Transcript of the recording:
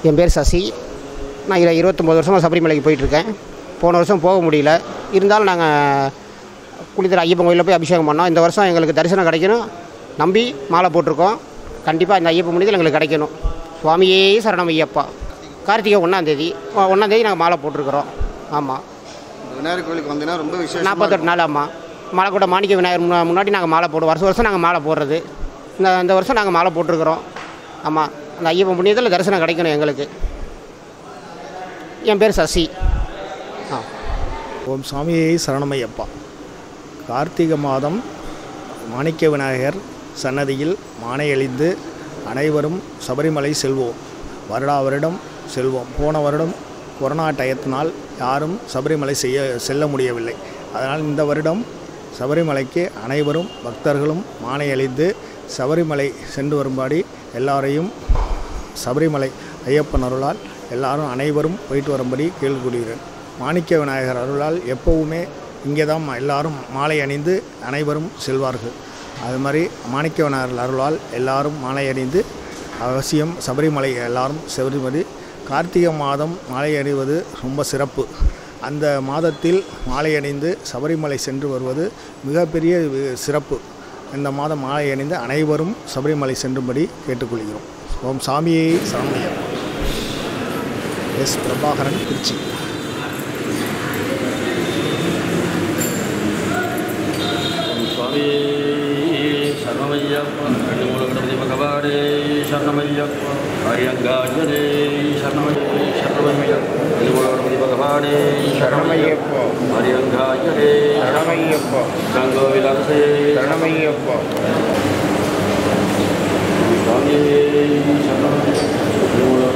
என் பேர் சசி நான் இரு இருபத்தொம்போது வருஷமாக சபரிமலைக்கு போயிட்டுருக்கேன் போன வருஷம் போக முடியல இருந்தாலும் நாங்கள் குளித்தர ஐயப்பன் கோயிலில் போய் அபிஷேகம் பண்ணோம் இந்த வருஷம் எங்களுக்கு தரிசனம் கிடைக்கணும் நம்பி மாலை போட்டிருக்கோம் கண்டிப்பாக இந்த ஐயப்பன் புனிதல் எங்களுக்கு கிடைக்கணும் சுவாமியே சரணம் ஐயப்பா கார்த்திகை ஒன்றாந்தேதி ஒன்றாந்தேதி நாங்கள் மாலை போட்டிருக்கிறோம் ஆமாம் இந்த விநாயகர் கோயிலுக்கு வந்தீங்கன்னா ரொம்ப விசேஷம் நாற்பத்தெட்டு நாள் ஆமாம் மாலை கூட மாணிக்க விநாயகர் முன்னா- முன்னாடி நாங்கள் மாலை போடுவோம் வருஷம் வருஷம் நாங்கள் மாலை போடுறது இந்த இந்த வருஷம் நாங்கள் மாலை போட்டிருக்கிறோம் ஆமாம் அந்த ஐயப்பன் புண்ணியத்தில் தரிசனம் கிடைக்கணும் எங்களுக்கு என் பேர் சசி ஆ ஓம் சாமியை சரணமையப்பா கார்த்திகை மாதம் மாணிக்க விநாயகர் சன்னதியில் மானை அழிந்து அனைவரும் சபரிமலை செல்வோம் வருடா வருடம் செல்வோம் போன வருடம் கொரோனா டயத்தினால் யாரும் சபரிமலை செய்ய செல்ல முடியவில்லை அதனால் இந்த வருடம் சபரிமலைக்கு அனைவரும் பக்தர்களும் மானை அழிந்து சபரிமலை சென்று வரும்படி எல்லாரையும் சபரிமலை ஐயப்பன் அருளால் எல்லாரும் அனைவரும் போயிட்டு வரும்படி கேள்விப்படுகிறேன் மாணிக்க விநாயகர் அருளால் எப்போவுமே இங்கே தான் எல்லாரும் மாலை அணிந்து அனைவரும் செல்வார்கள் அது மாதிரி மாணிக்க விநாயகர் அருளால் எல்லாரும் மாலை அணிந்து அவசியம் சபரிமலை எல்லாரும் சபரிமலை கார்த்திகை மாதம் மாலை அணிவது ரொம்ப சிறப்பு அந்த மாதத்தில் மாலை அணிந்து சபரிமலை சென்று வருவது மிகப்பெரிய வி- சிறப்பு இந்த மாதம் மாலை அணிந்து அனைவரும் சபரிமலை சென்றும்படி கேட்டுக்கொள்கிறோம் ஓம் சாமியை சரணையப்பா எஸ் பிரபாகரன் திருச்சி സ്വാമി ശരണമയ്യപ്പ കണ്ണുമുളകടപതി ഭഗവാനേ ശരണമയ്യപ്പ ഹരിയങ്കാജനേ ശരണമയ്യ ശരണമയ്യപ്പ കണ്ണുമുളകടപതി ഭഗവാനേ ശരണമയ്യപ്പ ഹരിയങ്കാജനേ ശരണമയ്യപ്പ ഗംഗോവിലാസേ ശരണമയ്യപ്പ സ്വാമി ശരണമയ്യപ്പ